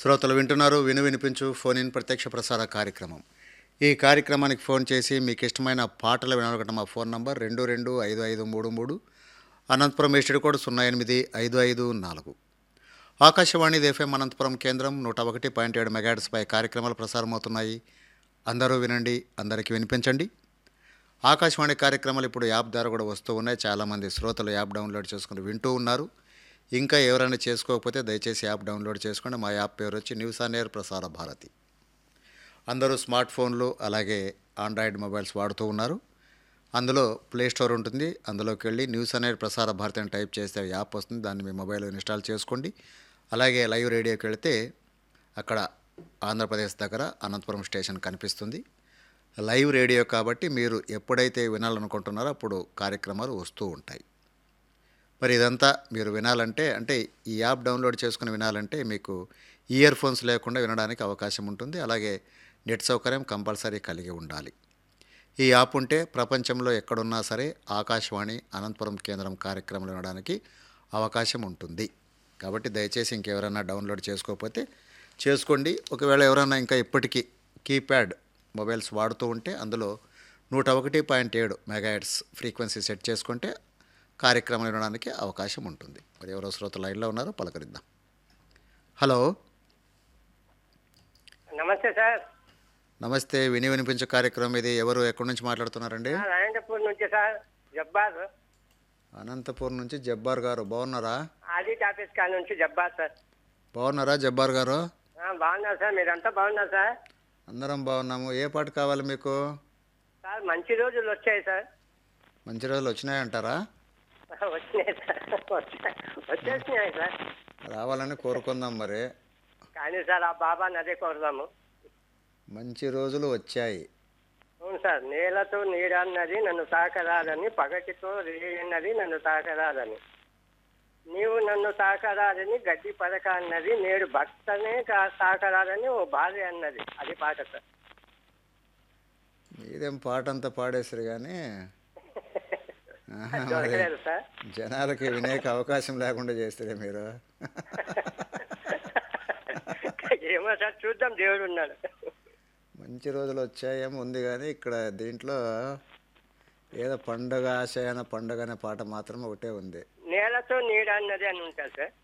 శ్రోతలు వింటున్నారు విను వినిపించు ఫోన్ ఇన్ ప్రత్యక్ష ప్రసార కార్యక్రమం ఈ కార్యక్రమానికి ఫోన్ చేసి మీకు ఇష్టమైన పాటలు వినాలనుకుంటే మా ఫోన్ నంబర్ రెండు రెండు ఐదు ఐదు మూడు మూడు అనంతపురం ఎస్టేడ్ కోడ్ సున్నా ఎనిమిది ఐదు ఐదు నాలుగు ఆకాశవాణి ఎఫ్ఎం అనంతపురం కేంద్రం నూట ఒకటి పాయింట్ ఏడు మెగాట్స్పై కార్యక్రమాలు ప్రసారమవుతున్నాయి అందరూ వినండి అందరికీ వినిపించండి ఆకాశవాణి కార్యక్రమాలు ఇప్పుడు యాప్ ద్వారా కూడా వస్తూ ఉన్నాయి చాలామంది శ్రోతలు యాప్ డౌన్లోడ్ చేసుకుని వింటూ ఉన్నారు ఇంకా ఎవరైనా చేసుకోకపోతే దయచేసి యాప్ డౌన్లోడ్ చేసుకోండి మా యాప్ పేరు వచ్చి న్యూస్ ఆన్ ఎయిర్ ప్రసార భారతి అందరూ స్మార్ట్ ఫోన్లు అలాగే ఆండ్రాయిడ్ మొబైల్స్ వాడుతూ ఉన్నారు అందులో ప్లే స్టోర్ ఉంటుంది అందులోకి వెళ్ళి న్యూస్ అనేది ప్రసార భారతి అని టైప్ చేస్తే యాప్ వస్తుంది దాన్ని మీ మొబైల్లో ఇన్స్టాల్ చేసుకోండి అలాగే లైవ్ రేడియోకి వెళితే అక్కడ ఆంధ్రప్రదేశ్ దగ్గర అనంతపురం స్టేషన్ కనిపిస్తుంది లైవ్ రేడియో కాబట్టి మీరు ఎప్పుడైతే వినాలనుకుంటున్నారో అప్పుడు కార్యక్రమాలు వస్తూ ఉంటాయి మరి ఇదంతా మీరు వినాలంటే అంటే ఈ యాప్ డౌన్లోడ్ చేసుకుని వినాలంటే మీకు ఇయర్ ఫోన్స్ లేకుండా వినడానికి అవకాశం ఉంటుంది అలాగే నెట్ సౌకర్యం కంపల్సరీ కలిగి ఉండాలి ఈ యాప్ ఉంటే ప్రపంచంలో ఎక్కడున్నా సరే ఆకాశవాణి అనంతపురం కేంద్రం కార్యక్రమాలు వినడానికి అవకాశం ఉంటుంది కాబట్టి దయచేసి ఇంకెవరైనా డౌన్లోడ్ చేసుకోకపోతే చేసుకోండి ఒకవేళ ఎవరైనా ఇంకా ఇప్పటికీ కీప్యాడ్ మొబైల్స్ వాడుతూ ఉంటే అందులో నూట ఒకటి పాయింట్ ఏడు మెగాహెడ్స్ ఫ్రీక్వెన్సీ సెట్ చేసుకుంటే కార్యక్రమం వినడానికి అవకాశం ఉంటుంది మరి ఎవరో శ్రోత లైన్లో ఉన్నారో పలకరిద్దాం హలో నమస్తే సార్ నమస్తే విని వినిపించే కార్యక్రమం ఇది ఎవరు ఎక్కడి నుంచి మాట్లాడుతున్నారండి ఆ, అనంతపూర్ నుంచి సార్ జబ్బార్ అనంతపూర్ నుంచి జబ్బార్ గారు బాగున్నారా ఆదిట్ ఆఫీస్ కాడ నుంచి జబ్బార్ సార్ బాగున్నారా జబ్బార్ గారు ఆ, బాగున్నారు సార్ మీరంతా బాగున్నారు సార్ అందరం బాగున్నాము ఏ పాట కావాలి మీకు సార్ మంచి రోజులు వచ్చాయి సార్ మంచి రోజులు వచ్చినాయంటారా వచ్చినాయి సార్ వచ్చాయి వచ్చేసినాయి సార్ రావాలని కోరుకుందాం మరి కానీ సార్ ఆ బాబాని అదే కోరుదాము మంచి రోజులు వచ్చాయి అవును సార్ నేలతో నీడన్నది నన్ను తాకరాదని పగటితో రేయన్నది నన్ను తాకరాదని నీవు నన్ను తాకరాదని గడ్డి పడక అన్నది నేడు భక్తనే కా- తాకరాదని ఓ భార్య అన్నది అది పాట సార్ మీదేం పాట అంతా పాడేసారు కానీ ఆహా, మరి దొరకలేదు సార్ జనాలకి వినేక అవకాశం లేకుండా చేస్తారే మీరు ఏమో సార్ చూద్దాం దేవుడు ఉన్నాడు మంచి రోజులు వచ్చాయేమో ఉంది కానీ ఇక్కడ దీంట్లో ఏదో పండగ ఆశయాన పండగ అనే పాట మాత్రం ఒకటే ఉంది నేలతో నీడ అన్నది అని ఉంటుంది సార్